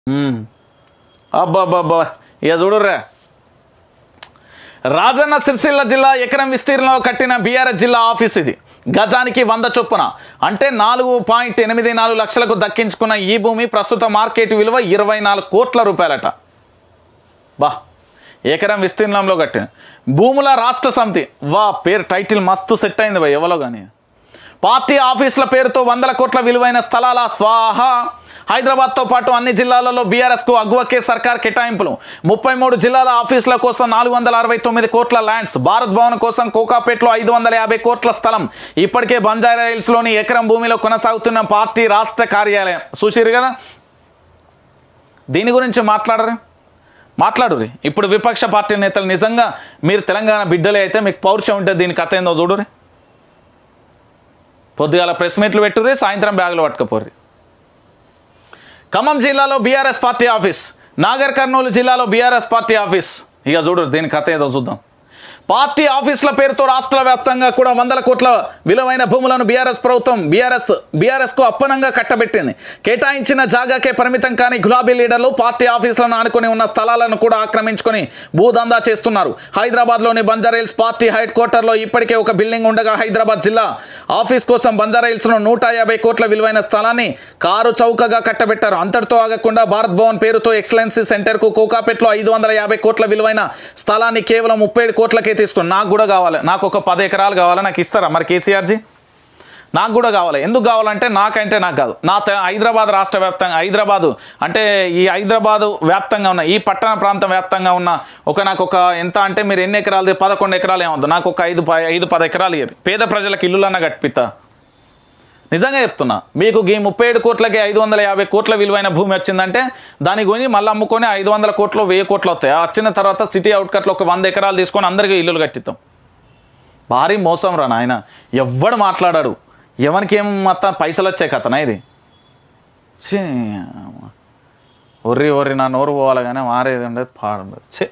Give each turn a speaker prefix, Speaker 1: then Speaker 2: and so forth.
Speaker 1: అబ్బాబ్బాబ్బా ఇక చూడుర్రా రాజన్న సిరిసిల్ల జిల్లా ఎకరం విస్తీర్ణంలో కట్టిన బీఆర్ఎస్ జిల్లా ఆఫీస్ ఇది గజానికి వంద చొప్పున అంటే నాలుగు పాయింట్ ఎనిమిది నాలుగు లక్షలకు దక్కించుకున్న ఈ భూమి ప్రస్తుత మార్కెట్ విలువ ఇరవై నాలుగు కోట్ల రూపాయలట బా ఎకరం విస్తీర్ణంలో కట్టిన భూముల రాష్ట్ర సమితి వా పేరు టైటిల్ మస్తు సెట్ అయింది బా ఎవరో కానీ పార్టీ ఆఫీసుల పేరుతో వందల కోట్ల విలువైన స్థలాల స్వాహ హైదరాబాద్తో పాటు అన్ని జిల్లాలలో బీఆర్ఎస్కు అగ్వకే సర్కార్ కేటాయింపులు ముప్పై మూడు జిల్లాల ఆఫీసుల కోసం నాలుగు వందల అరవై తొమ్మిది కోట్ల ల్యాండ్స్ భారత్ భవన్ కోసం కోకాపేట్లో ఐదు వందల యాభై కోట్ల స్థలం ఇప్పటికే బంజారా హిల్స్లోని ఎకరం భూమిలో కొనసాగుతున్న పార్టీ రాష్ట్ర కార్యాలయం చూసిరు కదా దీని గురించి మాట్లాడరు మాట్లాడురి ఇప్పుడు విపక్ష పార్టీ నేతలు నిజంగా మీరు తెలంగాణ బిడ్డలే అయితే మీకు పౌరుషం ఉంటే దీని కథ ఏందో చూడురి పొద్దుగాల ప్రెస్ మీట్లు పెట్టుర్రి సాయంత్రం బ్యాగులు పట్టుకపోర్రి ఖమ్మం జిల్లాలో BRS party office Nagar Kurnool జిల్లాలో బీఆర్ఎస్ పార్టీ ఆఫీస్ ఇక చూడు దీని కథ ఏదో చూద్దాం పార్టీ ఆఫీసుల పేరుతో రాష్ట్ర వ్యాప్తంగా కూడా వందల కోట్ల విలువైన భూములను బీఆర్ఎస్ ప్రభుత్వం బీఆర్ఎస్ బీఆర్ఎస్కు అప్పనంగా కట్టబెట్టింది కేటాయించిన జాగాకే పరిమితం కాని గులాబీ లీడర్లు పార్టీ ఆఫీసులను ఆనుకొని ఉన్న స్థలాలను కూడా ఆక్రమించుకొని భూదందా చేస్తున్నారు హైదరాబాద్లోని బంజారాహిల్స్ పార్టీ హెడ్ క్వార్టర్లో ఇప్పటికే ఒక బిల్డింగ్ ఉండగా హైదరాబాద్ జిల్లా ఆఫీస్ కోసం బంజారాహిల్స్లో నూట యాభై కోట్ల విలువైన స్థలాన్ని కారు చౌకగా కట్టబెట్టారు అంతటితో ఆగకుండా భారత్ భవన్ పేరుతో ఎక్సలెన్సీ సెంటర్కు కోకాపేట్లో ఐదు వందల యాభై కోట్ల విలువైన స్థలాన్ని కేవలం ముప్పై ఏడు కోట్లకే తీసుకుని నాకు కూడా కావాలి నాకు ఒక పది ఎకరాలు కావాలి నాకు ఇస్తారా మరి కేసీఆర్జీ నాకు కూడా కావాలి ఎందుకు కావాలంటే నాకంటే నాకు కాదు నా తె- హైదరాబాద్ రాష్ట్ర వ్యాప్తంగా హైదరాబాదు అంటే ఈ హైదరాబాదు వ్యాప్తంగా ఉన్న ఈ పట్టణ ప్రాంతం వ్యాప్తంగా ఉన్న ఒక నాకు ఒక ఎంత అంటే మీరు ఎన్ని ఎకరాలు పదకొండు ఎకరాలు ఏమవుతుంది నాకు ఒక ఐదు ప- ఐదు పది ఎకరాలు ఇవ్వండి పేద ప్రజలకు ఇల్లులన్నా కట్టిపిస్తా నిజంగా చెప్తున్నా మీకు ఈ ముప్పై ఏడు కోట్లకి ఐదు వందల యాభై కోట్ల విలువైన భూమి వచ్చిందంటే దాని కొని మళ్ళీ అమ్ముకొని ఐదు వందల కోట్లు వెయ్యి కోట్లు వస్తాయి ఆ వచ్చిన తర్వాత సిటీ అవుట్కట్లో ఒక వంద ఎకరాలు తీసుకొని అందరికీ ఇల్లులు కట్టిస్తాం భారీ మోసం రా నాయన ఎవ్వడు మాట్లాడాడు ఎవరికి ఏం మొత్తం పైసలు వచ్చాయి కథనా ఇది ఛీ, ఒర్రి ఒర్రి నా నోరు పోవాలి కానీ మారేది ఉండదు పాడు ఛీ